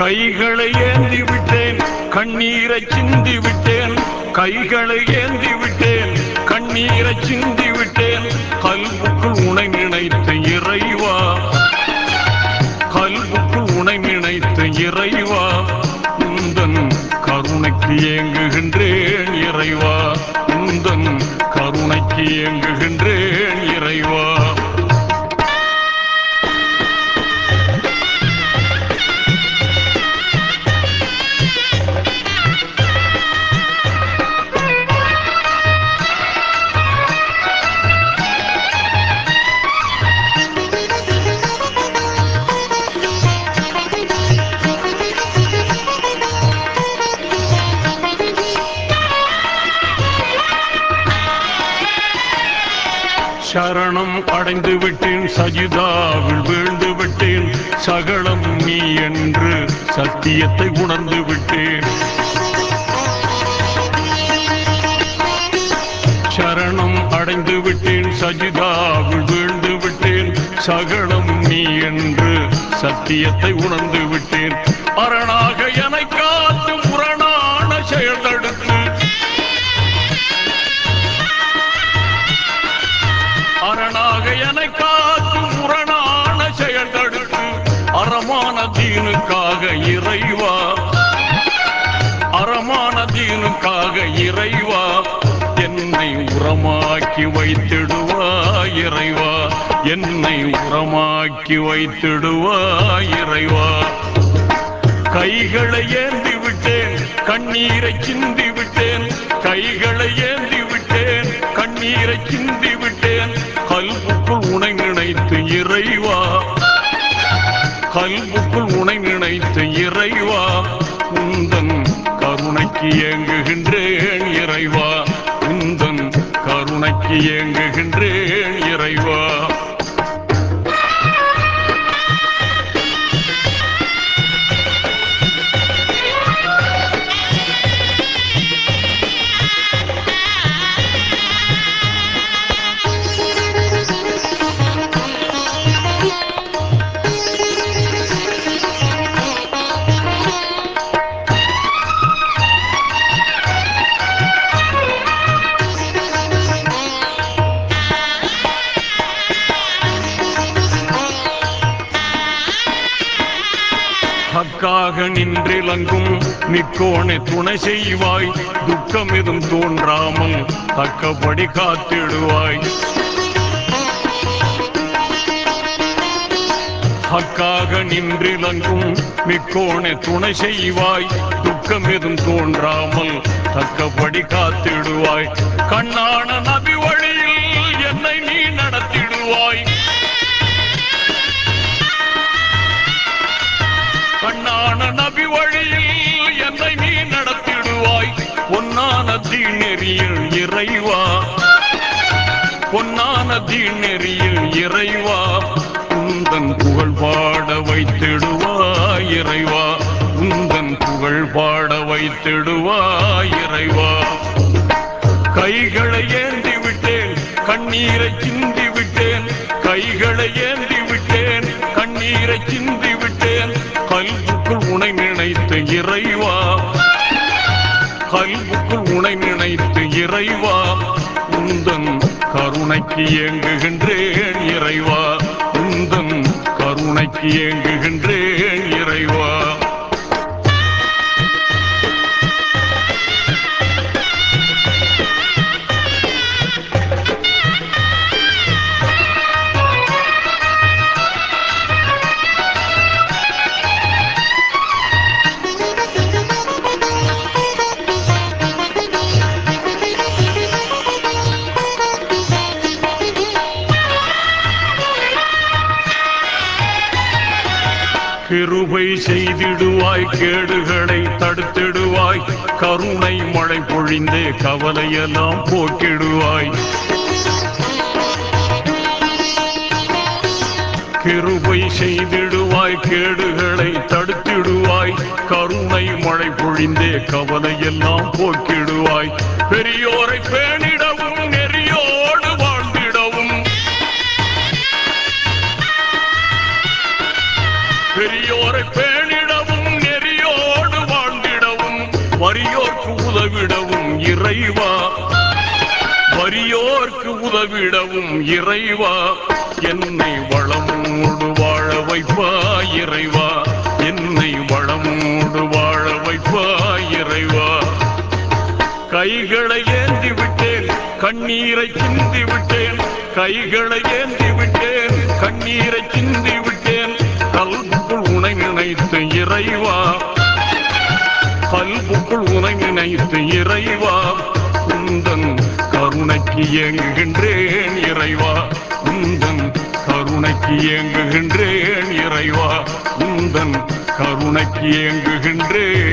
கைகளை ஏந்தி விட்டேன் கண்ணீரை சிந்தி விட்டேன் கைகளை ஏந்தி விட்டேன் கண்ணீரை சிந்தி விட்டேன் கல்புக்குள் உனை நினைத்த இறைவா கல்புக்குள் உனை நினைத்த இறைவா உந்தன் கருணைக்கு ஏங்குகின்றேன் இறைவா உந்தன் கருணைக்கு ஏங்குகின்றேன் இறைவா சரணம் அடைந்து விட்டேன் சஜிதாவில் வீழ்ந்து விட்டேன் சகலம் நீ என்று சத்தியத்தை உணர்ந்து விட்டேன் சரணம் அடைந்து விட்டேன் சஜிதாவில் வீழ்ந்து விட்டேன் சகலம் நீ என்று சத்தியத்தை உணர்ந்து விட்டேன் அரணாக என்னை காத்து முரணான செயல் தடுத்து அரணாக என்னை காத்து முரணான செயல் தடுத்து அறமான தீனுக்காக இறைவா அறமான தீனுக்காக இறைவா என்னை உரமாக்கி வைத்திடுவாய் இறைவா என்னை உரமாக்கி வைத்திடுவாய் இறைவா கைகளை ஏந்தி விட்டேன் கண்ணீரை சிந்தி விட்டேன் கைகளை ஏந்தி விட்டேன் கண்ணீரை சிந்தி விட்டேன் கல்புக்குள் உனை நினைத்து இறைவா கல்புக்குள் உனை நினைத்து இறைவா உந்தன் கருணைக்கு ஏங்குகின்றேன் இறைவா உந்தன் கருணைக்கு ஏங்குகின்றேன் இறைவா ஹக்காக நின்றிலங்கும் நிக்கோணே துணை செய்வாய் துக்கம் எதும் தோன்றாமல் தக்கபடி காத்திடுவாய் ஹக்காக நின்றிலங்கும் மிக்கோணே துணை செய்வாய் துக்கம் எதும் தோன்றாமல் தக்கபடி காத்திடுவாய் கண்ணான நபி வழியில் என்னை நீ நடத்திடுவாய் கண்ணான நபி வழியில் என்னை நீ நடத்திடுவாய் பொன்னான தீநெறியில் இறைவா பொன்னான தீநெறியில் இறைவா உந்தன் புகழ் பாட வைத்திடுவாய் இறைவா உந்தன் புகழ் பாட வைத்திடுவாய் இறைவா கைகளை ஏந்தி விட்டேன் கண்ணீரை சிந்தி விட்டேன் கைகளை ஏந்தி விட்டேன் கண்ணீரை சிந்தி விட்டேன் கல்புக்குள் உனை நினைத்து இறைவா கல்புக்குள் உனை நினைத்து இறைவா உந்தன் கருணைக்கு ஏங்குகின்றேன் இறைவா உந்தன் கருணைக்கு ஏங்குகின்றேன் இறைவா கிருபை செய்திடுவாய் கேடுகளை தடுத்திடுவாய் கருணை மழை பொழிந்தே கவலையெல்லாம் போக்கிடுவாய் கிருபை செய்திடுவாய் கேடுகளை தடுத்திடுவாய் கருணை மழை பொழிந்தே கவலையெல்லாம் போக்கிடுவாய் பெரியோரை பேணிடவும் நெறியோடு வாழ்ந்திடவும் பெரியோரை பேணிடவும் இறைவா வறியோர்க்கு உதவிடவும் இறைவா என்னை வளமோடு வாழ வைப்பாய் இறைவா என்னை வளமோடு வாழ வைப்பாய் இறைவா கைகளை ஏந்தி விட்டேன் கண்ணீரை சிந்தி விட்டேன் கைகளை ஏந்தி விட்டேன் கண்ணீரை சிந்தி விட்டேன் கல்புக்குள் உனை நினைத்து இறைவா கல்புக்குள் உனை நினைத்து இறைவா உந்தன் கருணைக்கு ஏங்குகின்றேன் இறைவா உந்தன் கருணைக்கு ஏங்குகின்றேன் இறைவா உந்தன் கருணைக்கு ஏங்குகின்றேன்